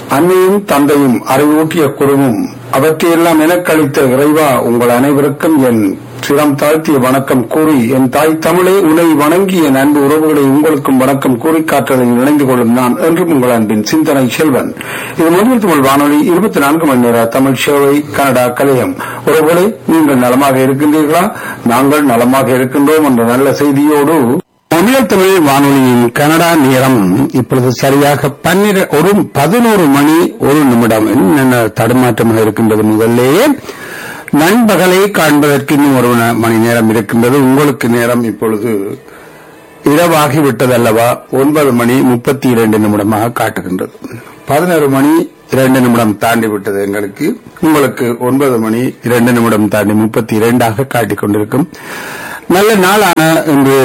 அன்னையும் தந்தையும் அறிவூட்டிய குருவும் அவற்றையெல்லாம் எனக்களித்த இறைவா உங்கள் அனைவருக்கும் என் சிரம் தாழ்த்திய வணக்கம் கூறி என் தாய் தமிழை உனை வணங்கி என் அன்பு உறவுகளை உங்களுக்கும் வணக்கம் கூறி காற்றலில் இணைந்து கொள்ளும் நான் என்றும் உங்கள் அன்பின் சிந்தனை செல்வன் இது மொழியில் தமிழ் வானொலி இருபத்தி நான்கு மணி நேர தமிழ் சேவை கனடா கலையம் உறவுகளை நீங்கள் நலமாக இருக்கின்றீர்களா நாங்கள் நலமாக இருக்கின்றோம் என்ற நல்ல செய்தியோடு மொழியல் தமிழ் வானொலியின் கனடா நேரம் இப்பொழுது சரியாக பன்னிர ஒரு பதினோரு மணி ஒரு நிமிடம் என்ன தடுமாற்றமாக இருக்கின்றது முதல்லேயே நண்பகலை காண்பதற்கு இன்னும் ஒரு ந- மணி நேரம் இருக்கின்றது உங்களுக்கு நேரம் இப்பொழுது இரவாகிவிட்டது அல்லவா ஒன்பது மணி முப்பத்தி இரண்டு நிமிடமாக காட்டுகின்றது பதினோரு மணி இரண்டு நிமிடம் தாண்டி விட்டது எங்களுக்கு உங்களுக்கு ஒன்பது மணி இரண்டு நிமிடம் தாண்டி முப்பத்தி இரண்டாக காட்டிக் கொண்டிருக்கும் நல்ல நாளான இன்று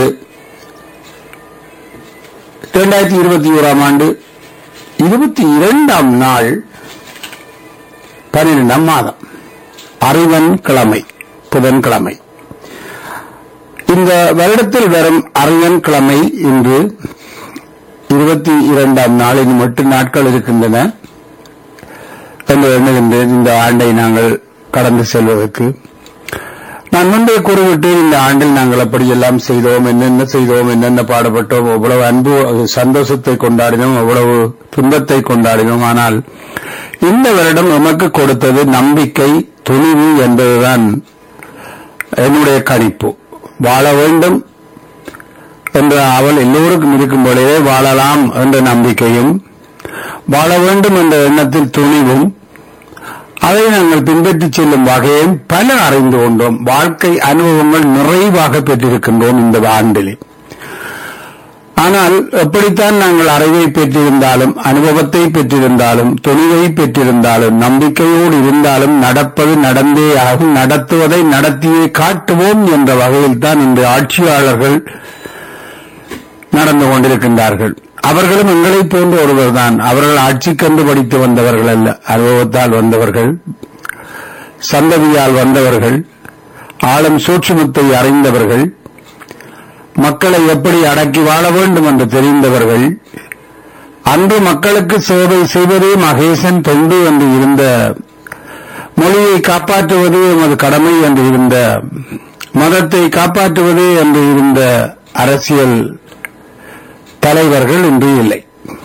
இரண்டாயிரத்தி இருபத்தி ஓராம் ஆண்டு இருபத்தி இரண்டாம் நாள் பன்னிரெண்டாம் மாதம் அறிவன் கிழமை புதன்கிழமை இந்த வருடத்தில் வரும் அறிவன் கிழமை இன்று இருபத்தி இரண்டாம் நாளின் மட்டும் நாட்கள் இருக்கின்றன என்று எண்ணுகின்றேன் இந்த ஆண்டை நாங்கள் கடந்து செல்வதற்கு நான் முன்பே கூறிவிட்டேன் இந்த ஆண்டில் நாங்கள் அப்படியெல்லாம் செய்தோம் என்னென்ன செய்தோம் என்னென்ன பாடுபட்டோம் எவ்வளவு அன்பு சந்தோஷத்தை கொண்டாடினோம் எவ்வளவு துன்பத்தை கொண்டாடினோம் ஆனால் இந்த வருடம் எமக்கு கொடுத்தது நம்பிக்கை துணிவு என்பதுதான் என்னுடைய கணிப்பு வாழ வேண்டும் என்ற அவள் எல்லோருக்கும் இருக்கும் பொழுதே வாழலாம் என்ற நம்பிக்கையும் வாழ வேண்டும் என்ற எண்ணத்தில் துணிவும் அதை நாங்கள் பின்பற்றிச் செல்லும் வகையில் பல அறிந்து கொண்டோம் வாழ்க்கை அனுபவங்கள் நிறைவாக பெற்றிருக்கின்றோம் இந்த ஆண்டிலே ஆனால் எப்படித்தான் நாங்கள் அறிவை பெற்றிருந்தாலும் அனுபவத்தை பெற்றிருந்தாலும் துணிவை பெற்றிருந்தாலும் நம்பிக்கையோடு இருந்தாலும் நடப்பது நடந்தே ஆகும் நடத்துவதை நடத்தியே காட்டுவோம் என்ற வகையில் தான் இந்த ஆட்சியாளர்கள் நடந்து கொண்டிருக்கின்றார்கள் அவர்களும் எங்களைப் போன்ற ஒருவர்தான் அவர்கள் ஆட்சிக்கன்று படித்து வந்தவர்கள் அல்ல அனுபவத்தால் வந்தவர்கள் சந்ததியால் வந்தவர்கள் ஆளும் சூட்சுமத்தை அறிந்தவர்கள் மக்களை எப்படி அடக்கி வாழ வேண்டும் என்று தெரிந்தவர்கள் அன்று மக்களுக்கு சேவை செய்வதே மகேசன் தொண்டு என்று இருந்த மொழியை காப்பாற்றுவதே எமது கடமை என்று இருந்த மதத்தை காப்பாற்றுவதே என்று இருந்த அரசியல் தலைவர்கள் இன்று இல்லை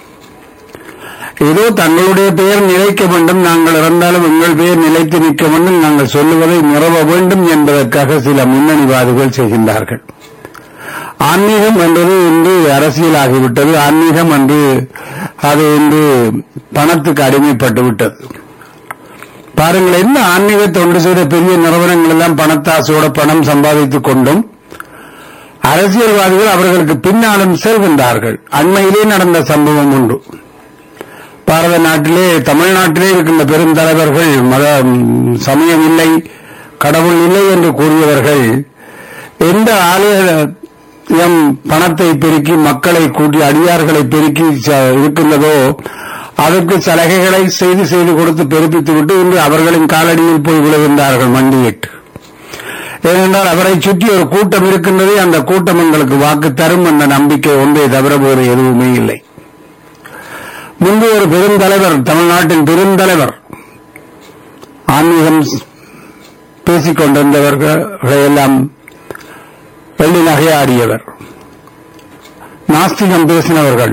ஏதோ தங்களுடைய பெயர் நிலைக்க வேண்டும் நாங்கள் இறந்தாலும் எங்கள் பெயர் நிலைத்து நிற்க வேண்டும் நாங்கள் சொல்லுவதை நிறவ வேண்டும் என்பதற்காக சில முன்னணிவாதிகள் செய்கின்றார்கள் ஆன்மீகம் என்பது இன்று அரசியலாகிவிட்டது ஆன்மீகம் என்று அது இன்று பணத்துக்கு அடிமைப்பட்டு விட்டது பாருங்கள் என்ன ஆன்மீக தொண்டு செய்த பெரிய நிறுவனங்கள் எல்லாம் பணத்தாசோட பணம் சம்பாதித்துக் கொண்டும் அரசியல்வாதிகள் அவர்களுக்கு பின்னாலும் செல்கின்றார்கள் அண்மையிலே நடந்த சம்பவம் உண்டு பாரத நாட்டிலே தமிழ்நாட்டிலே இருக்கின்ற பெரும் தலைவர்கள் மத சமயம் இல்லை கடவுள் இல்லை என்று கூறியவர்கள் எந்த ஆலயம் பணத்தை பெருக்கி மக்களை கூட்டி அடியார்களை பெருக்கி ச- இருக்கின்றதோ அதற்கு சலுகைகளை செய்து செய்து கொடுத்து பெருப்பித்து விட்டு இன்று அவர்களின் காலடியில் போய் விழுகின்றார்கள் மண்டியிட்டு ஏனென்றால் அவரை சுற்றி ஒரு கூட்டம் இருக்கின்றது அந்த கூட்டம் எங்களுக்கு வாக்கு தரும் என்ற நம்பிக்கை ஒன்றே தவிர வேறு எதுவுமே இல்லை முன்பு ஒரு பெருந்தலைவர் தமிழ்நாட்டின் பெருந்தலைவர் ஆன்மீகம் பேசிக் கொண்டிருந்தவர்களை எல்லாம் வெள்ளி நகையாடியவர் நாஸ்திகம் பேசினவர்கள்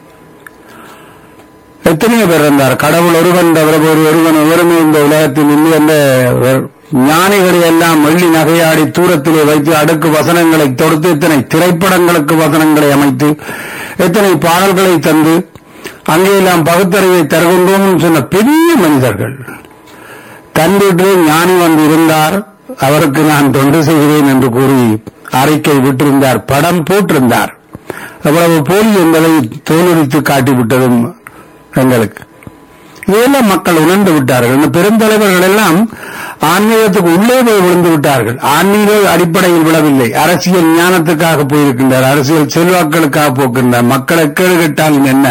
எத்தனையோ பேர் இருந்தார் கடவுள் ஒருவன் தவிர ஒரு ஒருவன் ஒருவருமே இந்த உலகத்தில் இல்லை என்ற ஞானிகளை எல்லாம் வெள்ளி நகையாடி தூரத்திலே வைத்து அடுக்கு வசனங்களை தொடுத்து எத்தனை திரைப்படங்களுக்கு வசனங்களை அமைத்து எத்தனை பாடல்களை தந்து அங்கெல்லாம் பகுத்தறிவை தருகின்றோம் சொன்ன பெரிய மனிதர்கள் தன் வீட்டிலே ஞானி வந்து இருந்தார் அவருக்கு நான் தொண்டு செய்கிறேன் என்று கூறி அறிக்கை விட்டிருந்தார் படம் போட்டிருந்தார் அவ்வளவு போலி என்பதை தோலுரித்து காட்டிவிட்டதும் எங்களுக்கு இதெல்லாம் மக்கள் உணர்ந்து விட்டார்கள் இந்த பெருந்தலைவர்கள் எல்லாம் ஆன்மீகத்துக்கு உள்ளே போய் விழுந்து விட்டார்கள் ஆன்மீக அடிப்படையில் விழவில்லை அரசியல் ஞானத்துக்காக போயிருக்கின்றார் அரசியல் செல்வாக்களுக்காக போக்கின்றார் மக்களை கேடு கேட்டாலும் என்ன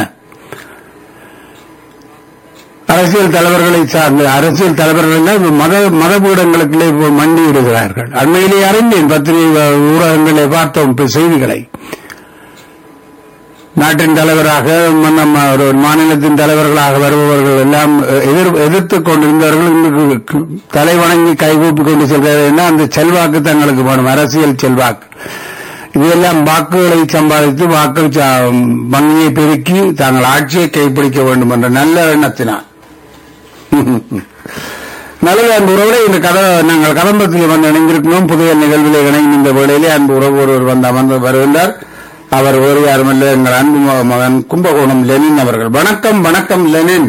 அரசியல் தலைவர்களை சார்ந்த அரசியல் தலைவர்கள் எல்லாம் மத மதபீடங்களுக்குள்ளே போய் மண்டி விடுகிறார்கள் அண்மையிலே அறிந்தேன் பத்திரிகை ஊடகங்களே பார்த்தோம் இப்ப செய்திகளை நாட்டின் தலைவராக ம- நம்ம ஒரு மாநிலத்தின் தலைவர்களாக வருபவர்கள் எல்லாம் எதிர் எதிர்த்துக் கொண்டிருந்தவர்கள் இன்றைக்கு கு- தலை வணங்கி கைகூப்பி கொண்டு செல்கிறதுன்னா அந்த செல்வாக்கு தங்களுக்கு வேணும் அரசியல் செல்வாக்கு இதெல்லாம் வாக்குகளை சம்பாதித்து வாக்கு ச- வங்கியை பெருக்கி தாங்கள் ஆட்சியை கைப்பிடிக்க வேண்டும் என்ற நல்ல எண்ணத்தினால் நல்லது அன்பு உறவுகளை இந்த கதை நாங்கள் கதம்பத்தில் வந்து இணைந்திருக்கிறோம் புதிய நிகழ்வில் இணைந்த இந்த வேளையிலே அன்பு உறவு ஒருவர் வந்து அமர்ந்து வருகின்றார் அவர் வேறு யாருமல்ல எங்கள் அன்பு மக- மகன் கும்பகோணம் லெனின் அவர்கள் வணக்கம் வணக்கம் லெனின்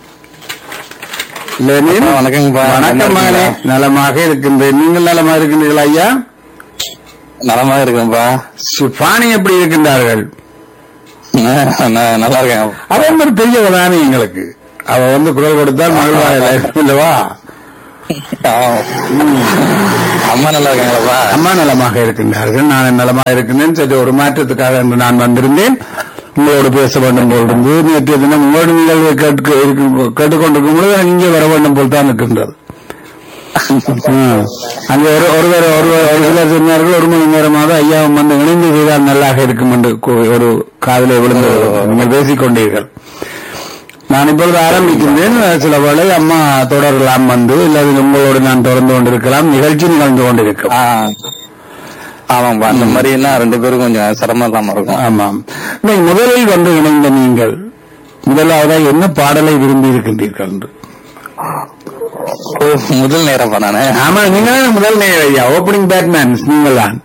லெனின் ஆ, வணக்கங்கப்பா. வணக்கம் நல்லா மகனே இருக்கீங்களா? நலமாக இருக்கின்றேன் நீங்கள் நலமாக இருக்கின்றீர்களா ஐயா நலமா இருக்கேன்ப்பா சிப்பானி எப்படி இருக்கின்றார்கள் நான் நல்லா இருக்கேன் அவன் ஒரு பெரிய உதாரணி எங்களுக்கு அவ வந்து குரல் கொடுத்தால் மகிழ்வாக இல்லவா ஆமா. அம்மா நல்லா இருக்காங்களாப்பா அம்மா நலமாக இருக்கின்றார்கள் நான் நலமாக இருக்கின்றேன் சரி ஒரு மாற்றத்துக்காக என்று நான் வந்திருந்தேன் உங்களோடு பேச வேண்டும் போல் இருந்து நேற்றைய தினம் உங்களோட நிகழ்வை கேட்க இருக்கும்- கேட்டுக்கொண்டிருக்கும் பொழுது எனக்கு இங்கே வர வேண்டும் போல் தான் இருக்கின்றது ம். அங்கே ஒரு ஒருவர் ஒருவர் ஒரு சிலர் சொன்னார்கள் ஒரு மணி நேரமாக ஐயாவும் வந்து இணைந்து செய்தால் நல்லாக இருக்கும் என்று கூ- ஒரு காதலை விழுந்து நீங்கள் பேசிக் கொண்டீர்கள் நான் இப்பொழுது ஆரம்பிக்கின்றேன் சில வேளை அம்மா தொடரலாம் வந்து இல்லாத உங்களோடு நான் தொடர்ந்து கொண்டிருக்கலாம் நிகழ்ச்சி நிகழ்ந்து கொண்டிருக்கும் ஆ. ஆமாப்பா அந்த மாதிரி என்ன ரெண்டு பேரும் கொஞ்சம் சிரமம் இல்லாம இருக்கும் ஆமாம் இன்னைக்கு முதலில் வந்து இணைந்த நீங்கள் முதலாவதாக என்ன பாடலை விரும்பி இருக்கின்றீர்கள் என்று ஓ, முதல் நேரம்ப்பா நானு ஆமா நீங்க தான் முதல் நேரம் ஐயா ஓப்பனிங் பேட்மேன் நீங்கள் தான்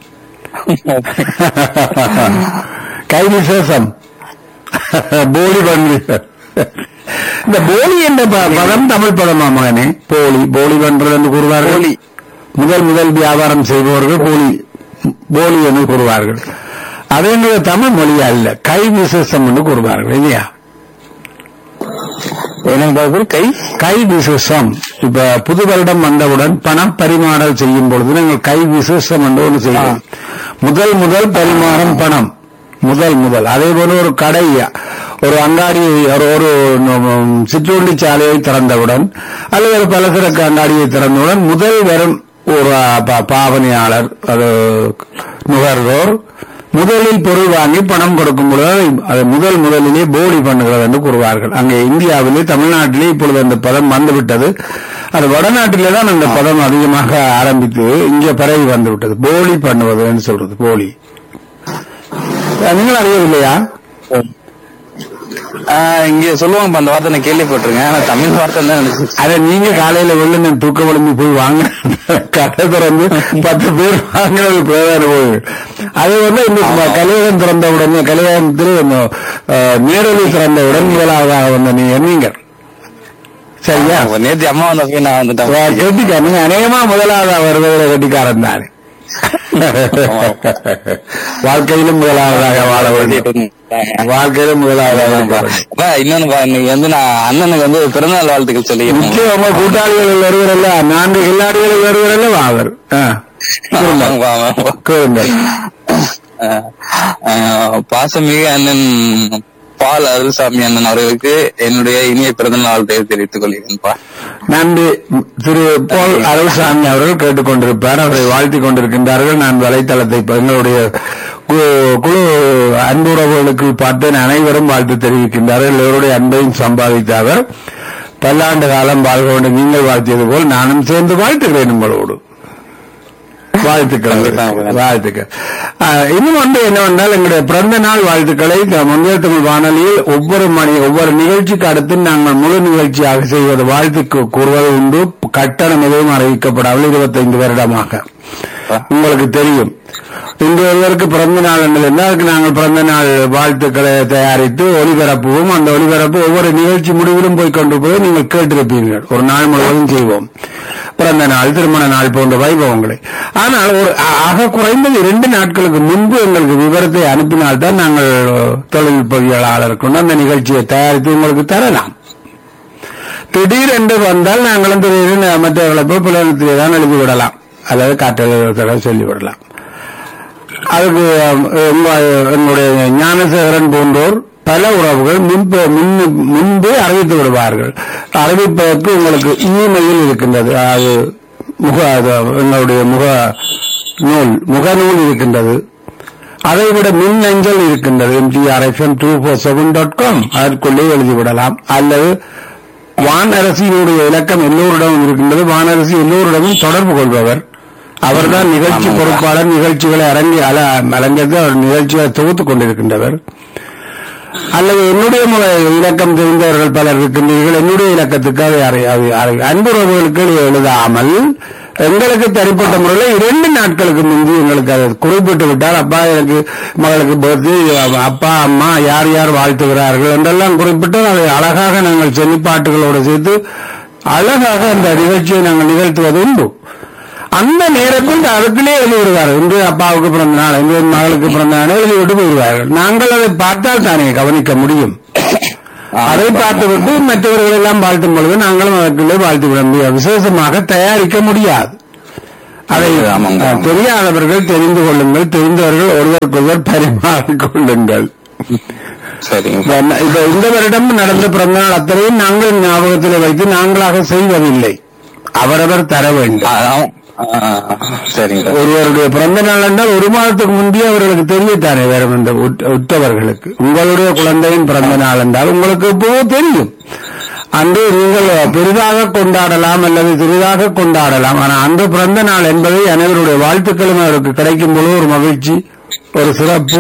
கை விசேஷம் போலி பன்றி இந்த போலி என்ற ப- பதம் தமிழ் பதமா மகனே போலி போலி பண்றது என்று கூறுவார்கள் போலி. முதல் முதல் வியாபாரம் செய்பவர்கள் போலி போலி என்று கூறுவார்கள் அது என்னுடைய தமிழ் மொழி அல்ல கை விசேஷம் என்று கூறுவார்கள் இல்லையா என்னங்க பாபு கை கை விசேஷம் இப்ப புது வருடம் வந்தவுடன் பணம் பரிமாறல் செய்யும் பொழுது நாங்கள் கை விசேஷம் என்று ஒன்று செய்வோம் முதல் முதல் பரிமாறம் பணம் முதல் முதல் அதே போல ஒரு கடை ஒரு அங்காடி ஒரு ஒரு உம், சிற்றுண்டி சாலையை திறந்தவுடன் அல்லது ஒரு பலசரக்கு அங்காடியை திறந்தவுடன் முதல் வரும் ஒரு அஹ், பா- பாவனையாளர் அது நுகர்வோர் முதலில் பொருள் வாங்கி பணம் கொடுக்கும் பொழுது அதை- அதை முதல் முதலிலே போலி பண்ணுகிறது என்று கூறுவார்கள் அங்கே இந்தியாவிலே தமிழ்நாட்டிலே இப்பொழுது அந்த பதம் வந்துவிட்டது அது வடநாட்டிலே தான் அந்த பதம் அதிகமாக ஆரம்பித்து இங்கே பரவி வந்துவிட்டது போலி பண்ணுவது என்று சொல்றது போலி அஹ் நீங்கள் அறியவில்லையா ஆ, இங்க சொல்லுவாங்கப்பா அந்த வார்த்தை நான் கேள்விப்பட்டிருக்கேன் ஆனா தமிழ் வார்த்தை தான் நினைச்சு அதை நீங்க காலையில வெள்ள தூக்க விழுந்து போய் வாங்க கடை திறந்து பத்து பேர் வாங்கினது பிரதான போய் அது வந்து இந்த ம- கலையகம் திறந்த உடனே கலையகத்தில் இந்த, அஹ், நேரடி திறந்த உடன் முதலாவதாக வந்த நீங்க நீங்கள் சரியா நேத்து அம்மா வந்தப்ப நான் வந்துட்டேன் கெட்டிக்கார நீங்க அநேகமா முதலாவதா வருவதில் கெட்டிக்காரன் தானே வாழ்க்கையிலும் முதலாவதாக வாழ வேண்டும் வாழ்க்கையிலும் முதலாவதாக இருக்க வேண்டும். அப்பா, இன்னொன்னு இன்னைக்கு வந்து நான் அண்ணனுக்கு வந்து பிறந்தநாள் வாழ்த்துக்கள் சொல்லிக்கிறேன் நிச்சயம் உங்க கூட்டாளிகள் ஒருவர் அல்ல நான்கு கில்லாடிகளில் ஒருவர் அல்ல அவர் ஆமாங்க, ஆமாங்க. கூறுங்கள் அஹ், அஹ், பாசமிகு அண்ணன் பால் அருள்சாமி அண்ணன் அவர்களுக்கு என்னுடைய இனிய பிறந்தநாள் வாழ்த்தை தெரிவித்துக் கொள்கிறேன்ப்பா நன்றி திரு போல் அருள்சாமி அவர்கள் கேட்டுக்கொண்டிருப்பார் அவரை வாழ்த்திக் கொண்டிருக்கின்றார்கள் நான் வலைத்தளத்தை இப்ப எங்களுடைய கு- குழு அன்புறவுகளுக்கு பார்த்தேன் அனைவரும் வாழ்த்து தெரிவிக்கின்றார்கள் எல்லோருடைய அன்பையும் சம்பாதித்த அவர் பல்லாண்டு காலம் வாழ்க வேண்டும் நீங்கள் வாழ்த்தியது போல் நானும் சேர்ந்து வாழ்த்துகிறேன் உங்களோடு வாழ்த்துக்கள் கண்டிப்பாக. வாழ்த்துக்கள் ஆஹ், இன்னும் வந்து என்னவென்றால் எங்களுடைய பிறந்த நாள் வாழ்த்துக்களை இந்த முந்தைய தமிழ் வானொலியில் ஒவ்வொரு மணி ஒவ்வொரு நிகழ்ச்சிக்கு அடுத்து நாங்கள் முழு நிகழ்ச்சியாக செய்வது வாழ்த்து கூ- கூறுவது உண்டு கட்டணம் எதுவும் அறிவிக்கப்படாமல் இருபத்தைந்து வருடமாக உங்களுக்கு தெரியும் இன்று ஒருவருக்கு பிறந்த நாள் என்று இருந்தால் அதுக்கு நாங்கள் பிறந்த நாள் வாழ்த்துக்களை தயாரித்து ஒளிபரப்புவோம் அந்த ஒளிபரப்பு ஒவ்வொரு நிகழ்ச்சி முடிவிலும் போய் கொண்டு போய் நீங்கள் கேட்டிருப்பீர்கள் ஒரு நாள் முழுவதும் செய்வோம் பிறந்த நாள் திருமண நாள் போன்ற வைபவங்களை ஆனால் ஒரு ஆ- ஆக குறைந்தது இரண்டு நாட்களுக்கு முன்பு எங்களுக்கு விவரத்தை அனுப்பினால்தான் நாங்கள் தொழில்நுட்பவியலாளர் கொண்டு அந்த நிகழ்ச்சியை தயாரித்து உங்களுக்கு தரலாம் திடீரென்று வந்தால் நாங்களும் திடீரென்று மற்றவர்களை போய் புலனத்திலே தான் எழுதி விடலாம் அல்லது காற்றல் சொல்லிவிடலாம் அதுக்கு அஹ், உங்க- எங்களுடைய ஞானசேகரன் போன்றோர் பல உறவுகள் முன்பு முன்னு- முன்பே அறிவித்து விடுவார்கள் அறிவிப்பதற்கு உங்களுக்கு இமெயில் இருக்கின்றது அது முக அது எங்களுடைய முக நூல் முகநூல் இருக்கின்றது அதை விட மின் அஞ்சல் இருக்கின்றது MTR FM two four seven dot com அதற்குள்ளே எழுதிவிடலாம் அல்லது வானரசியினுடைய இலக்கம் எல்லோரிடமும் இருக்கின்றது வானரசி எல்லோரிடமும் தொடர்பு கொள்பவர் அவர்தான் நிகழ்ச்சி ஆமாம். பொறுப்பாளர் நிகழ்ச்சிகளை அரங்கி அல அலங்கரித்து அவர் நிகழ்ச்சியை தொகுத்துக் கொண்டிருக்கின்றவர் அல்லது என்னுடைய மு- இலக்கம் தெரிந்தவர்கள் பலர் இருக்கின்றீர்கள் என்னுடைய இலக்கத்துக்கு அதை அறை- அதை அறை- அன்புறவுகளுக்கு எழுதாமல் எங்களுக்கு தனிப்பட்ட முறையில் இரண்டு நாட்களுக்கு முன்பு எங்களுக்கு அதை குறிப்பிட்டு விட்டால் அப்பா எனக்கு மகளுக்கு பர்த்டே அப்பா அம்மா யார் யார் வாழ்த்துகிறார்கள் என்றெல்லாம் குறிப்பிட்டு அதை அழகாக நாங்கள் செல்லிப்பாட்டுகளோடு சேர்த்து அழகாக அந்த நிகழ்ச்சியை நாங்கள் நிகழ்த்துவது உண்டு அந்த நேரத்தில் அதுக்குள்ளே எழுதி விடுவார்கள் இன்று அப்பாவுக்கு பிறந்த நாள் இன்று என் மகளுக்கு பிறந்த நாள் எழுதி விட்டு போயிடுவார்கள் நாங்கள் அதை பார்த்தால் தானே கவனிக்க முடியும் அதை பார்த்துவிட்டு மற்றவர்கள் எல்லாம் வாழ்த்தும் பொழுது நாங்களும் அதற்குள்ளே வாழ்த்து விட முடியாது விசேஷமாக தயாரிக்க முடியாது அதை ஆமாங்க. அஹ், தெரியாதவர்கள் தெரிந்து கொள்ளுங்கள் தெரிந்தவர்கள் ஒருவருக்கொருவர் பரிமாறிக் கொள்ளுங்கள் சரிங்க இப்ப என்ன- இப்ப இந்த வருடம் நடந்த பிறந்தநாள் அத்தனையும் நாங்கள் ஞாபகத்தில் வைத்து நாங்களாக செய்வதில்லை அவரவர் தர வேண்டும் ஆ, ஆ, ஆ, சரிங்க ஒருவருடைய பிறந்த நாள் என்றால் ஒரு மாதத்துக்கு முன்பே அவர்களுக்கு தெரியத்தானே வேறும் இந்த உட்- உற்றவர்களுக்கு உங்களுடைய குழந்தையின் பிறந்த நாள் என்றால் உங்களுக்கு இப்போ தெரியும் அன்று நீங்கள் பெரிதாக கொண்டாடலாம் அல்லது சிறிதாக கொண்டாடலாம் ஆனால் அன்று பிறந்த நாள் என்பதை அனைவருடைய வாழ்த்துக்களும் அவருக்கு கிடைக்கும் பொழுது ஒரு மகிழ்ச்சி ஒரு சிறப்பு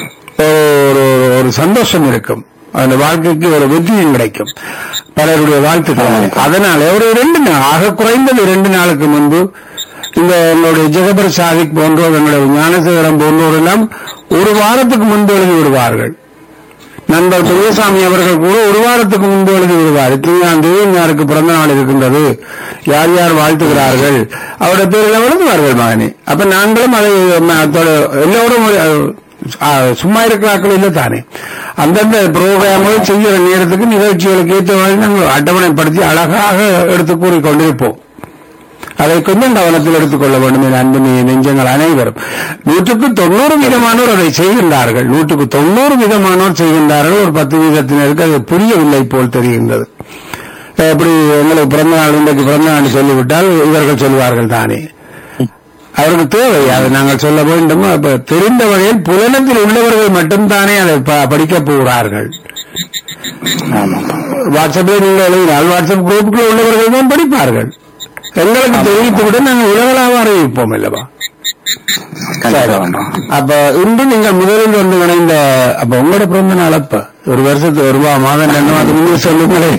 ஒரு ஒரு சந்தோஷம் இருக்கும் அந்த வாழ்க்கைக்கு ஒரு வெற்றியும் கிடைக்கும் பலருடைய வாழ்த்துக்கள் அதனால ஒரு இரண்டு நாள் ஆக குறைந்தது இரண்டு நாளுக்கு முன்பு இந்த எங்களுடைய ஜெகபர் சாதிக் போன்றோர் எங்களுடைய ஞானசேகரம் போன்றோர் எல்லாம் ஒரு வாரத்துக்கு முன்பு எழுதி விடுவார்கள் நண்பர் பெரியசாமி அவர்கள் கூட ஒரு வாரத்துக்கு முன்பு எழுதி விடுவார் இத்தனையாம் தேதி யாருக்கு பிறந்த நாள் இருக்கின்றது யார் யார் வாழ்த்துகிறார்கள் அவருடைய பேரில் எழுதுவார்கள் மகனே அப்ப நாங்களும் அதை ம- தொட- எல்லோரும் ஒரு, அஹ், சும்மா இருக்கிறார்கள் இல்லை தானே அந்தந்த புரோகிராம்கள் செய்கிற நேரத்துக்கு நிகழ்ச்சிகளுக்கு ஏற்ற மாதிரி நாங்கள் அட்டவணைப்படுத்தி அழகாக எடுத்து கூறிக்கொண்டிருப்போம் அதை கொஞ்சம் கவனத்தில் எடுத்துக்கொள்ள வேண்டும் என அன்பு நெ- நெஞ்சங்கள் அனைவரும் நூற்றுக்கு தொண்ணூறு வீதமானோர் அதை செய்கின்றார்கள் நூற்றுக்கு தொண்ணூறு வீதமானோர் செய்கின்றார்கள் ஒரு பத்து வீதத்தினருக்கு அது புரியவில்லை போல் தெரிகின்றது எப்படி எங்களுக்கு பிறந்த நாள் இன்றைக்கு பிறந்த நாள் சொல்லிவிட்டால் இவர்கள் சொல்வார்கள் தானே அவருக்கு தேவை அதை நாங்கள் சொல்ல வேண்டும் அப்ப தெரிந்த வகையில் புலனத்தில் உள்ளவர்கள் மட்டும்தானே அதை ப- படிக்கப் போகிறார்கள் வாட்ஸ்அப்பில் நீங்கள் எழுதினால் வாட்ஸ்அப் குரூப்புக்குள் உள்ளவர்கள் தான் படிப்பார்கள் எங்களுக்கு தெரிவித்துவிட்டு நாங்கள் உலகளாக அறிவிப்போம் அல்லவா கண்டிப்பா அப்ப இன்று நீங்கள் முதலில் வந்து இணைந்த அப்ப உங்களோட பிறந்த நாள் அப்ப ஒரு வருஷத்துக்கு ஒரு வா- மாதம் ரெண்டு மாதம் நீங்க சொல்லுங்களே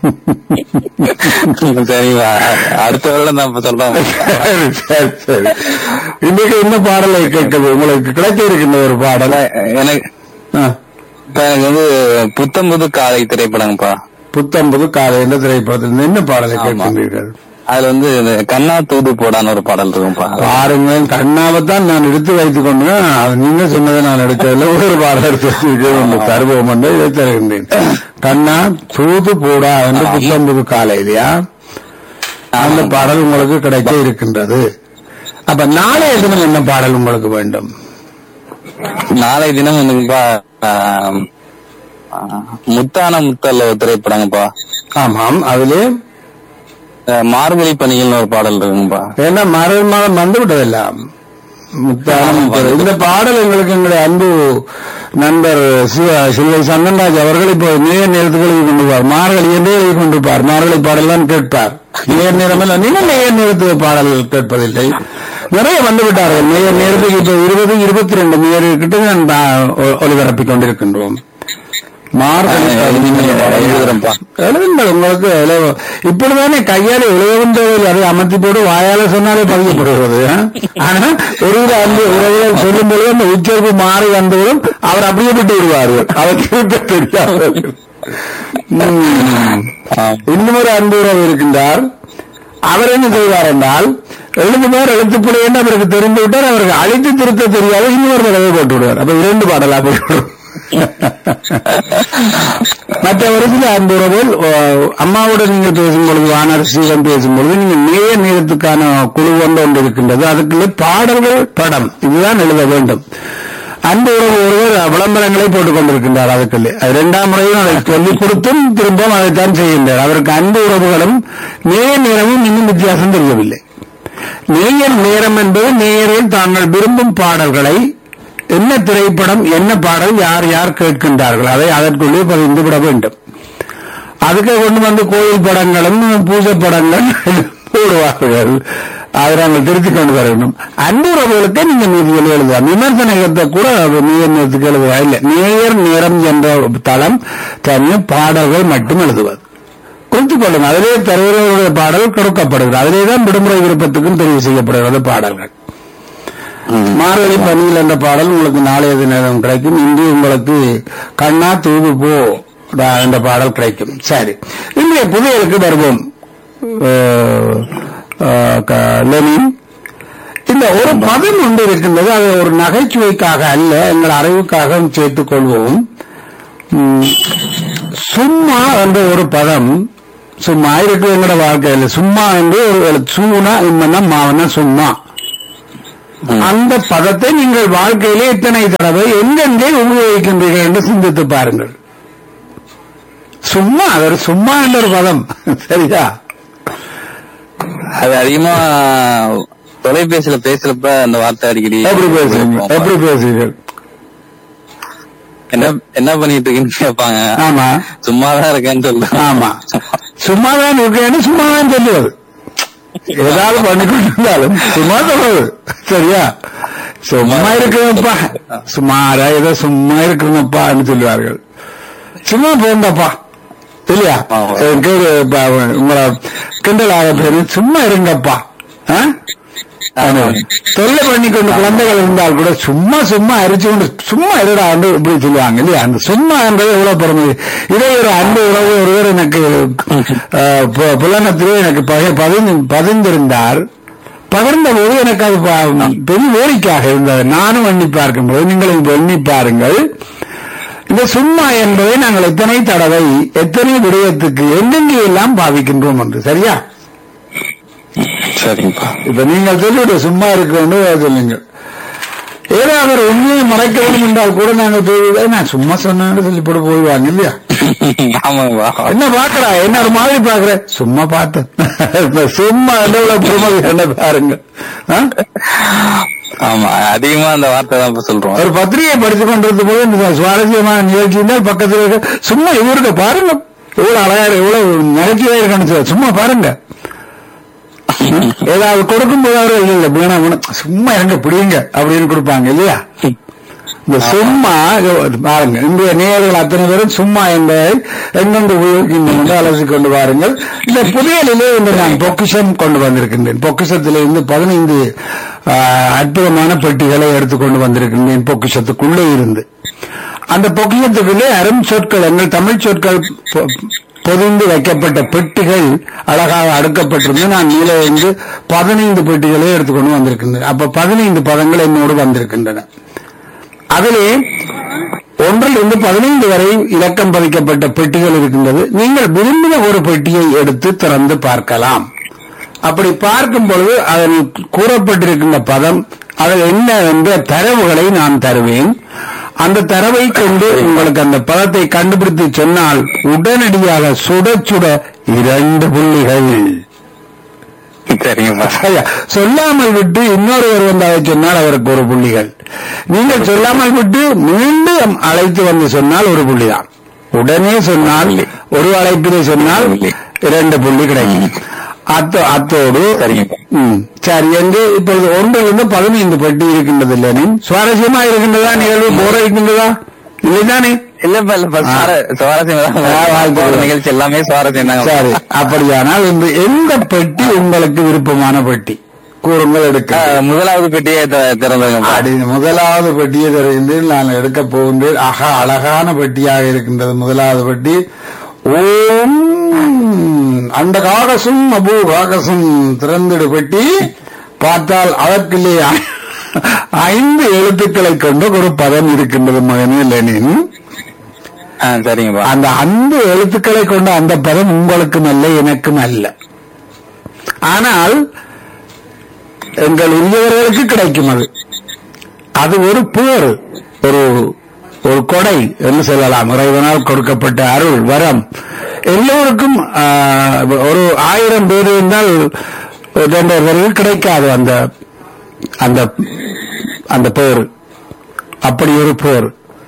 சரிங்களா அடுத்த வருடம் நான் இப்ப சொல்றேன் சரி, சரி, சரி. இன்றைக்கு என்ன பாடலை கேட்குது உங்களுக்கு கிடைக்க இருக்கின்ற ஒரு பாடல் எனக்கு ஆ. இப்ப எனக்கு வந்து புத்தம் புது காலை திரைப்படங்கப்பா புத்தம்பது காலை என்ற திரைப்படத்தில் என்ன பாடலை ஆமா. கேட்கின்றீர்கள் அதுல வந்து இந்த கண்ணா தூது போடான்னு ஒரு பாடல் இருக்கும்பா பாருங்கள் கண்ணாவைத்தான் நான் எடுத்து வைத்துக் கொண்டு அது நீங்க சொன்னதை நான் எடுக்கவில்லை ஒரு பாடல் எடுத்து வச்சிருக்கேன் ஒன்று தருவோம் என்று இதை தருகின்றேன் கண்ணா தூது போடா என்று புத்தம்பது காலை இல்லையா அந்த பாடல் உங்களுக்கு கிடைக்க இருக்கின்றது அப்ப நாளைய தினம் என்ன பாடல் உங்களுக்கு வேண்டும் நாளை தினம் வந்துங்கப்பா ஆம், ஆ, முத்தான முத்தல்ல ஒரு திரைப்படங்கப்பா ஆமாம் அதிலே அஹ், மார்கழி பணிகள்னு ஒரு பாடல் இருக்குங்கப்பா ஏன்னா மறை மாதம் வந்து விட்டதெல்லாம் முத்தானம் முத்தம். இந்த பாடல் எங்களுக்கு எங்களுடைய அன்பு நண்பர் சிவ சில்வை சந்தன்ராஜ் அவர்கள் இப்போ நேர் நேரத்துக்கு எழுதி கொண்டிருப்பார் மார்கழி என்றே எழுதி கொண்டிருப்பார் மார்கழி பாடல் தான் கேட்பார் நேர் நேரம் அல்ல நீங்கள் நேர் நேரத்து பாடல் கேட்பதில்லை நிறைய வந்து விட்டார்கள் நேர் நேரத்துக்கு இப்போ இருபது இருபத்தி ரெண்டு நேர் கிட்ட நான் பா- ஒ- ஒளிபரப்பிக் கொண்டிருக்கின்றோம் மார்கழி பாடல். எழுதுறேன்ப்பா எழுதுங்கள் உங்களுக்கு எழுத- இப்படிதானே கையால எழுதுகின்றவர்கள் அதை அமர்த்தி போட்டு வாயால சொன்னாலே பதியப்படுகிறது ஆ? ஆனா ஒரு வித அன்பு உறவுகள் சொல்லும் பொழுது அந்த உச்சரிப்பு மாறி வந்தவரும் அவர் அப்படியே விட்டு விடுவார்கள் அவர் கேட்க தெரியாதவர்கள் உம். ஆம். இன்னும் ஒரு அன்பு உறவு இருக்கின்றார் அவர் என்ன செய்வார் என்றால் எழுதுமார் எழுத்துப்பிழை என்று அவருக்கு தெரிந்து விட்டார் அவருக்கு அழைத்து திருத்த தெரியாது இன்னொரு தடவை போட்டு விடுவார் அப்ப இரண்டு பாடலா போட்டு மற்ற ஒரு சில அன்பு உறவுகள் அஹ், அம்மாவுடன் நீங்கள் பேசும்பொழுது வானர் சீரம் பேசும்பொழுது நீங்கள் நேய நேரத்துக்கான குழு ஒன்று ஒன்று இருக்கின்றது அதுக்குள்ளே பாடல்கள் படம் இதுதான் எழுத வேண்டும் அன்பு உறவு ஒருவர் விளம்பரங்களை போட்டுக் கொண்டிருக்கின்றார் அதுக்குள்ளே அது இரண்டாம் முறையும் அதை சொல்லிக் கொடுத்தும் திரும்பவும் அதைத்தான் செய்கின்றார் அவருக்கு அன்பு உறவுகளும் நேய நேரமும் இன்னும் வித்தியாசம் தெரியவில்லை நேயர் நேரம் என்பது நேயர்கள் தாங்கள் விரும்பும் பாடல்களை என்ன திரைப்படம் என்ன பாடல் யார் யார் கேட்கின்றார்கள் அதை அதற்குள்ளே பதிந்து விட வேண்டும் அதுக்கு கொண்டு வந்து கோயில் படங்களும் பூஜை படங்கள் போடுவார்கள் அதை நாங்கள் திருத்திக் கொண்டு வர வேண்டும் அன்புறவுகளுக்கு நீங்க நீதிகள் எழுதலாம் விமர்சனத்தை கூட நீயத்துக்கு எழுதுவா இல்லை நேயர் நேரம் என்ற தளம் தனிய பாடல்கள் மட்டும் எழுதுவது குறித்துக் கொள்ளுங்க அதிலே தலைவர்களுடைய பாடல் கொடுக்கப்படுகிறது அதிலே தான் விடுமுறை விருப்பத்துக்கும் தெரிவு செய்யப்படுகிறது பாடல்கள் மார்கழி பணியில் என்ற பாடல் உங்களுக்கு நாளைய தினம் கிடைக்கும் இன்று உங்களுக்கு கண்ணா தூது போ டா- என்ற பாடல் கிடைக்கும் சரி இன்றைய புதையலுக்கு வருவோம் அஹ், அஹ், க- லெனின் இந்த ஒரு பதம் ஒன்று இருக்கின்றது அது ஒரு நகைச்சுவைக்காக அல்ல எங்கள் அறிவுக்காக சேர்த்துக் கொள்வோம் உம், சும்மா என்ற ஒரு பதம் சும்மா இருக்கு எங்களோட வாழ்க்கையில் சும்மா என்று ஒரு எழுத்து. சூனா இம்மன்னா மாவனா சும்மா அந்த பதத்தை நீங்கள் வாழ்க்கையிலே எத்தனை தடவை எங்கெங்கே உபயோகிக்கின்றீர்கள் என்று சிந்தித்து பாருங்கள் சும்மா அது ஒரு சும்மா என்ற ஒரு பதம் சரியா அது அதிகமா தொலைபேசியில பேசுறப்ப அந்த வார்த்தை அடிக்கடி எப்படி பேசுறீங்க எப்படி பேசுறீர்கள் என்ன என்ன பண்ணிட்டு இருக்கீங்கன்னு கேட்பாங்க ஆமா சும்மாதான் இருக்கேன்னு சொல்லுவேன் ஆமா சும்மாதான் இருக்கேன்னு சும்மாதான் சொல்லுவது ஏதாவது பண்ணிக்கிட்டு இருந்தாலும் சும்மா சொல்றது சரியா சும்மா இருக்குங்கப்பா சும்மாரா ஏதோ சும்மா இருக்குங்கப்பான்னு சொல்லுவார்கள் சும்மா போங்கப்பா இல்லையா ஆமா. கேடு உங்களை கிண்டலாக பேரு சும்மா இருங்கப்பா ஆ? ஆமா. தொல்லை பண்ணி கொண்டு குழந்தைகள் இருந்தால் கூட சும்மா சும்மா அரிச்சு கொண்டு சும்மா இருடா என்று இப்படி சொல்லுவாங்க இல்லையா அந்த சும்மா என்பது எவ்வளவு பெருமை இதே ஒரு அன்பு உறவு ஒருவர் எனக்கு அஹ், பு- புலனத்திலே எனக்கு பகை- பதிந்து பதிந்திருந்தார் பகிர்ந்த போது எனக்கு அது ப- பெரிய வேடிக்கையாக இருந்தது நானும் எண்ணி பார்க்கும்போது நீங்களும் இப்ப எண்ணி பாருங்கள் இந்த சும்மா என்பதை நாங்கள் எத்தனை தடவை எத்தனை விடயத்துக்கு எங்கெங்கே எல்லாம் பாவிக்கின்றோம் என்று சரியா சரிங்கப்பா இப்ப நீங்கள் சொல்லிவிட்டு சும்மா இருக்க வேண்டும் சொல்லுங்க ஏதாவது ஒரு உண்மையை மறைக்க வேண்டும் என்றால் கூட நாங்கள் போய் நான் சும்மா சொன்னேன்னு சொல்லி போட்டு போயிடுவாங்க இல்லையா ஆமாங்கப்பா என்ன பாக்குறா என்ன ஒரு மாதிரி பாக்குற சும்மா பார்த்தேன் இப்ப சும்மா எவ்வளவு பெருமதி என்ன பாருங்க ஆ? ஆமா அதிகமா அந்த வார்த்தை தான் இப்ப சொல்றோம் ஒரு பத்திரிகை படித்துக் கொண்டிருந்த போது இந்த சுவாரஸ்யமான நிகழ்ச்சி இருந்தால் பக்கத்தில் இருக்க சும்மா இவருக்கு பாருங்க எவ்வளவு அழகா இருக்கு, எவ்வளவு நகைச்சுவையா இருக்கான்னு சொல்லு. சும்மா பாருங்க ஏதாவது கொடுக்கும் போது அவர்கள் இல்ல வீணா வீணா சும்மா எங்க பிடிங்க அப்படின்னு கொடுப்பாங்க இல்லையா இந்த சும்மா இது பாருங்க இன்றைய நேயர்கள் அத்தனை பேரும் சும்மா என்பதை எங்கெங்கு உபயோகிக்கின்றோம் என்று அலசி கொண்டு வாருங்கள் இந்த புதையலிலே இன்று நான் பொக்கிஷம் கொண்டு வந்திருக்கின்றேன் பொக்கிஷத்திலே இருந்து பதினைந்து ஆஹ், அற்புதமான பெட்டிகளை எடுத்துக்கொண்டு வந்திருக்கின்றேன் பொக்கிஷத்துக்குள்ளே இருந்து அந்த பொக்கிஷத்துக்குள்ளே அரும் சொற்கள் எங்கள் தமிழ் சொற்கள் பொ- பொதிந்து வைக்கப்பட்ட பெட்டிகள் அழகாக அடுக்கப்பட்டிருந்து நான் மேலே இருந்து பதினைந்து பெட்டிகளை எடுத்துக்கொண்டு வந்திருக்கின்றேன் அப்ப பதினைந்து பதங்கள் என்னோடு வந்திருக்கின்றன அதிலே ஒன்றில் இருந்து பதினைந்து வரை இலக்கம் பதிக்கப்பட்ட பெட்டிகள் இருக்கின்றது நீங்கள் விரும்பின ஒரு பெட்டியை எடுத்து திறந்து பார்க்கலாம் அப்படி பார்க்கும் பொழுது அதில் கூறப்பட்டிருக்கின்ற பதம் அதில் என்ன என்ற தரவுகளை நான் தருவேன் அந்த தரவை கொண்டு உங்களுக்கு அந்த பதத்தை கண்டுபிடித்து சொன்னால் உடனடியாக சுட சுட இரண்டு புள்ளிகள் சரிங்கப்பா ஐயா, சொல்லாமல் விட்டு இன்னொருவர் வந்து அதை சொன்னால் அவருக்கு ஒரு புள்ளிகள் நீங்கள் சொல்லாமல் விட்டு மீண்டும் அழைத்து வந்து சொன்னால் ஒரு புள்ளிதான் உடனே சொன்னால் ஒரு அழைப்பிலே சொன்னால் இரண்டு புள்ளி கிடைக்கும் அத்தோ அத்தோடு சரிங்க. ம், சரி எங்கே இப்பொழுது ஒன்றிலிருந்து பதினைந்து பெட்டி இருக்கின்றது இல்லை நீ சுவாரஸ்யமா இருக்கின்றதா நிகழ்வு போர இருக்கின்றதா இல்லைதானே இல்லப்பா இல்லப்பா ஆ. சுவார- சுவாரஸ்யம் ஆ, வாழ்த்துக்கள். தான் நிகழ்ச்சி எல்லாமே சுவாரஸ்யம் சரி தாங்க அப்படியானால் இந்த எந்த பெட்டி உங்களுக்கு விருப்பமான பெட்டி கூறுங்கள் எடுக்க முதலாவது பெட்டியை த- திறந்துங்கப்பா அடி முதலாவது பெட்டியை தெரிந்து நான் எடுக்க போகின்றேன் ஆஹா அழகான பெட்டியாக இருக்கின்றது முதலாவது பெட்டி ஓம் அந்த காகசும் அபு காகசும் திறந்திடு பெட்டி பார்த்தால் அதற்குள்ளே ஐ- ஐந்து எழுத்துக்களை கொண்ட ஒரு பதம் இருக்கின்றது மகனே லெனின் ஆ, சரிங்கப்பா அந்த அந்த எழுத்துக்களை கொண்ட அந்த பதம் உங்களுக்கும் அல்ல எனக்கும் அல்ல ஆனால் எங்கள் உரியவர்களுக்கு கிடைக்கும் அது அது ஒரு பேர் ஒரு ஒரு கொடை என்று சொல்லலாம் இறைவனால் கொடுக்கப்பட்ட அருள் வரம் எல்லோருக்கும் ஆ, ஒரு ஆயிரம் பேர் இருந்தால் இரண்டவர்களுக்கு கிடைக்காது அந்த அந்த அந்த பேர் அப்படி ஒரு போர்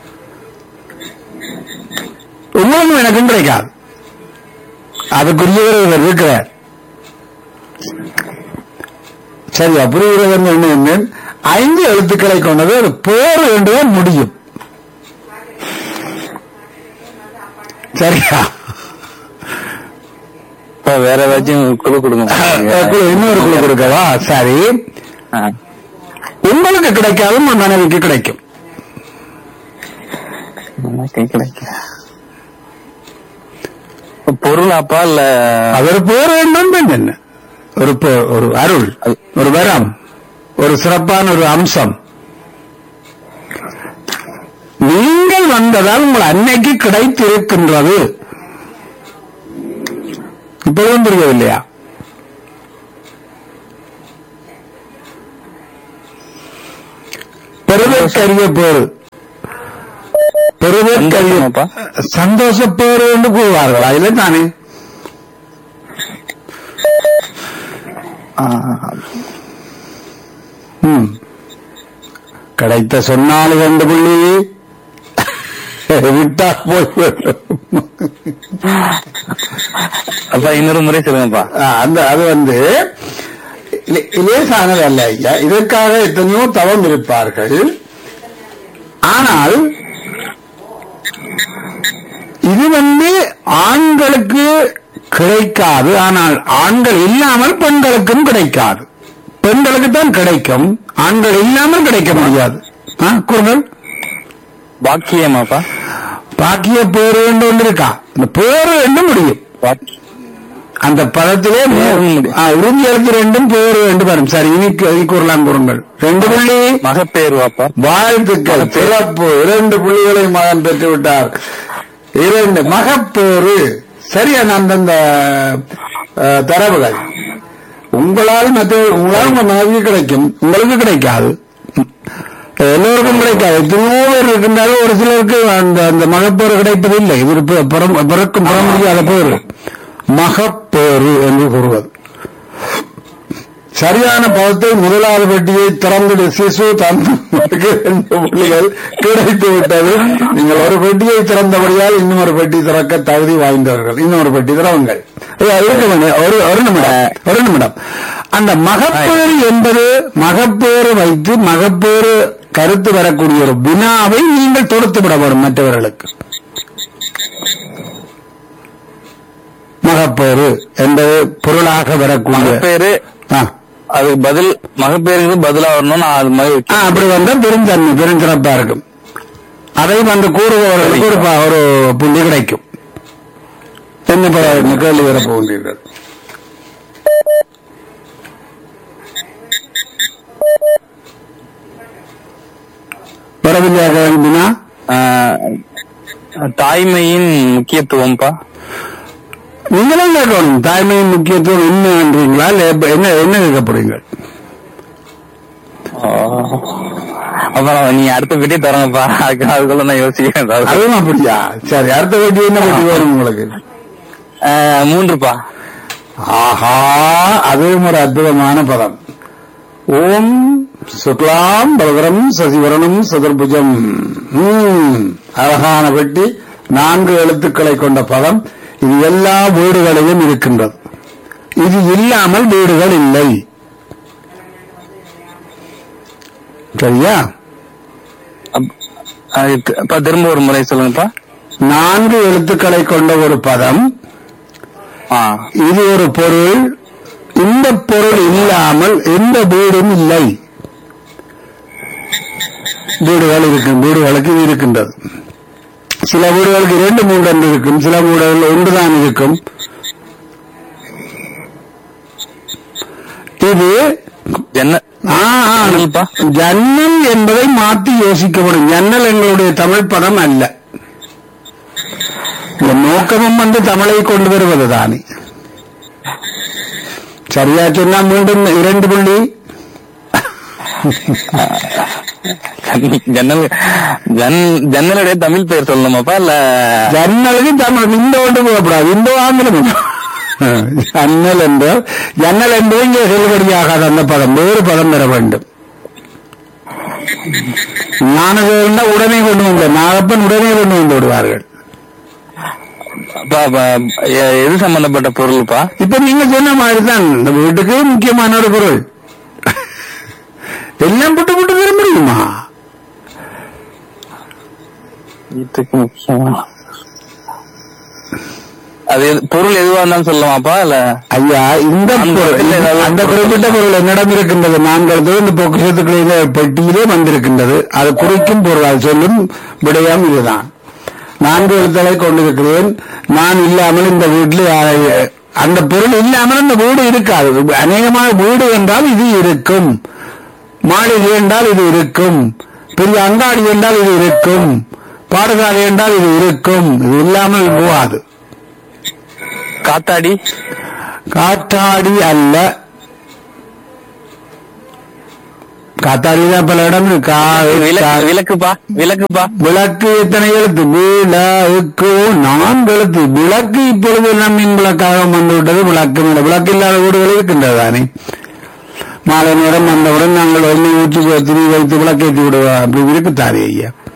உங்களுக்கும் எனக்கும் கிடைக்காது அதுக்குரியவர் இவர் இருக்கிறார் சரி புரிகிறது என்ன என்ன ஐந்து எழுத்துக்களை கொண்டது ஒரு போர் என்றே முடியும் சரியா இப்ப வேற ஏதாச்சும் குழு கொடுங்க குழு, இன்னொரு குழு கொடுக்கவா சரி ஆ. உங்களுக்கு கிடைக்காது உங்க மனைவிக்கு கிடைக்கும் எனக்கு கிடைக்கல. பொருளாப்பா இல்ல அது ஒரு பேர் வேண்டும் பெண் என்ன ஒரு பே- ஒரு அருள் ஒரு வரம் ஒரு சிறப்பான ஒரு அம்சம் நீங்கள் வந்ததால் உங்கள் அன்னைக்கு கிடைத்திருக்கின்றது இப்பொழுதும் புரியவில்லையா பெருதற்கரிய பேரு பெருதற்கரிய சந்தோஷமாப்பா? சந்தோஷ பேரு என்று கூறுவார்கள் அதில் தானே ஆ, ம். கிடைத்த சொன்னால் இரண்டு புள்ளி விட்டா போய்விடும் அப்பா இன்னொரு முறை சொல்லுங்கப்பா ஆ, அந்த அது வந்து லே- லேசானது அல்ல ஐயா இதற்காக எத்தனையோ தவம் இருப்பார்கள் ஆனால் இது வந்து ஆண்களுக்கு கிடைக்காது ஆனால் ஆண்கள் இல்லாமல் பெண்களுக்கும் கிடைக்காது பெண்களுக்கு தான் கிடைக்கும் ஆண்கள் இல்லாமல் கிடைக்க முடியாது ஆ, கூறுங்கள் பாக்கியமாப்பா பாக்கிய பேரு என்று ஒன்று இருக்கா இந்த பேரு என்று முடியும் பாக்கி- அந்த பதத்திலே மூ- பேரு முடியும். ஆ, இறுதி எழுத்து ரெண்டும் பேரு என்று வரும் சரி இனி இனி கூறலாம் கூறுங்கள் ரெண்டு புள்ளி மகப்பேருவாப்பா வாழ்த்துக்கள் சிறப்பு இரண்டு புள்ளிகளை மகன் பெற்று விட்டார் இரண்டு மகப்பேறு சரியா அந்தந்த அஹ், தரவுகள் உங்களால் மற்ற உங்களால் உங்க மனைவி கிடைக்கும் உங்களுக்கு கிடைக்காது எல்லோருக்கும் கிடைக்காது எத்தனையோ பேர் இருக்கின்றாலும் ஒரு சிலருக்கு அந்த அந்த மகப்பேறு கிடைப்பதில்லை இது ஒரு பி- பிறம்- பிறக்கும் பெற முடியாத பேரு மகப்பேறு என்று கூறுவது சரியான பதத்தை முதலாவது பெட்டியை திறந்து சிசு தந்தற்கு ரெண்டு புள்ளிகள் கிடைத்து விட்டது நீங்கள் ஒரு பெட்டியை திறந்தபடியால் இன்னும் ஒரு பெட்டி திறக்க தகுதி வாய்ந்தவர்கள் இன்னொரு பெட்டி திறவுங்கள் ஐயா, இருக்க வேண்டும் ஒரு ஒரு நிமிடம் ஒரு நிமிடம் அந்த மகப்பேறு என்பது மகப்பேறு வைத்து மகப்பேறு கருத்து வரக்கூடிய ஒரு வினாவை நீங்கள் தொடுத்து விட வேண்டும் மற்றவர்களுக்கு மகப்பேறு என்பது பொருளாக வரக்கூடிய மகப்பேரு ஆ. அதுக்கு பதில் மகப்பேருக்கு பதிலா வரணும் நான் அது மாதிரி ஆ, வச்சேன். அப்படி வந்தா பெருந்தன்மை பெருஞ்சிறப்பா இருக்கும் அதை வந்து கூறுபவர்களுக்கு ஒரு ப- ஒரு புள்ளி கிடைக்கும் என்ன ப- கேள்வி வர போகின்றீர்கள் வரவில்லையாக வேண்டுமா ஆ, தாய்மையின் முக்கியத்துவம்ப்பா நீங்களும் கேட்கணும் தாய்மையின் முக்கியத்துவம் என்னன்றீங்களா இல்ல எப்ப- என்ன என்ன கேட்க போறீங்க ஆ. அப்புறம் நீங்க அடுத்த பெட்டி தரங்கப்பா அதுக்கு அதுக்குள்ள நான் யோசிக்கிறேன் அதாவது. அதுவும் அப்படியா சரி அடுத்த வேட்டி என்ன வேட்டி வேணும் உங்களுக்கு ஆ, மூன்றுப்பா ஆஹா அதுவும் ஒரு அற்புதமான பதம் ஓம் சுக்லாம் பலவரம் சசிவரனும் சதுர்புஜம் ம், அழகான பெட்டி நான்கு எழுத்துக்களை கொண்ட பதம் இது எல்லா வீடுகளிலும் இருக்கின்றது இது இல்லாமல் வீடுகள் இல்லை சரியா அப்- அதுக்கு அப்பா திரும்ப ஒரு முறை சொல்லுங்கப்பா நான்கு எழுத்துக்களை கொண்ட ஒரு பதம் ஆ இது ஒரு பொருள் இந்த பொருள் இல்லாமல் எந்த வீடும் இல்லை வீடுகள் இருக்கும் வீடுகளுக்கு இது இருக்கின்றது சில வீடுகளுக்கு இரண்டு மூன்று என்று இருக்கும் சில வீடுகள் ஒன்றுதான் இருக்கும் இது என்ன ஆ, ஆ, ஜன்னல்ப்பா? ஜன்னல் என்பதை மாற்றி யோசிக்கப்படும் ஜன்னல் எங்களுடைய தமிழ் பதம் அல்ல இந்த நோக்கமும் வந்து தமிழை கொண்டு வருவது தானே சரியா சொன்னா மீண்டும் இரண்டு புள்ளி ஜன்னல் ஜன் ஜன்னலுடைய தமிழ் பெயர் சொல்லணுமாப்பா இல்ல ஜன்னலுக்கு தமிழ் இந்த ஒன்று போகக்கூடாது இந்த ஆங்கிலம் உண்டு. ஜன்னல் என்றால் ஜன்னல் என்பது இங்கே செல்லுபடியாகாத அந்த பதம் வேறு பதம் பெற வேண்டும் ஞானதேவன் தான் உடனே கொண்டு வந்த நாகப்பன் உடனே கொண்டு வந்து விடுவார்கள் அப்பா, அப்பா, எ- எது சம்பந்தப்பட்ட பொருள்ப்பா இப்ப நீங்க சொன்ன மாதிரி தான் இந்த வீட்டுக்கு முக்கியமான ஒரு பொருள் எல்லாம் புட்டு புட்டு தர முடியுமா வீட்டுக்கு முக்கியமா அது எது- பொருள் எதுவா இருந்தாலும் சொல்லலாமாப்பா இல்ல ஐயா இந்த அந்த பொருள் இடத்துல ஏதாவது அந்த பொருள் குறிப்பிட்ட பொருள் என்னிடம் இருக்கின்றது நான்கு இந்த பொக்கிஷத்துக்குள்ள பெட்டியிலே வந்திருக்கின்றது அது குறிக்கும் பொருள் அது சொல்லும் விடயம் இதுதான் நான்கு எழுத்தலை கொண்டிருக்கிறேன் நான் இல்லாமல் இந்த வீட்டில் யா- அந்த பொருள் இல்லாமல் இந்த வீடு இருக்காது அநேகமாக வீடு என்றால் இது இருக்கும் மாளிகை என்றால் இது இருக்கும் பெரிய அங்காடி என்றால் இது இருக்கும் பாடசாலை என்றால் இது இருக்கும் இது இல்லாமல் போகாது காத்தாடி காத்தாடி அல்ல காத்தாடி தான் பல இடம் இருக்கு. கா- விளக்கு கா- விளக்குப்பா விளக்குப்பா விளக்கு எத்தனை எழுத்து விளக்கு நான்கு எழுத்து விளக்கு இப்பொழுது எல்லாம் மின் விளக்காக வந்து விட்டது விளக்கு இல்லை. விளக்கு இல்லாத வீடுகள் இருக்கின்றது தானே மாலை நேரம் வந்தவுடன் நாங்கள் எண்ணெய் ஊற்றி திரி வைத்து விளக்கேற்றி விடுவோம் அப்படி இருக்குத்தானே ஐயா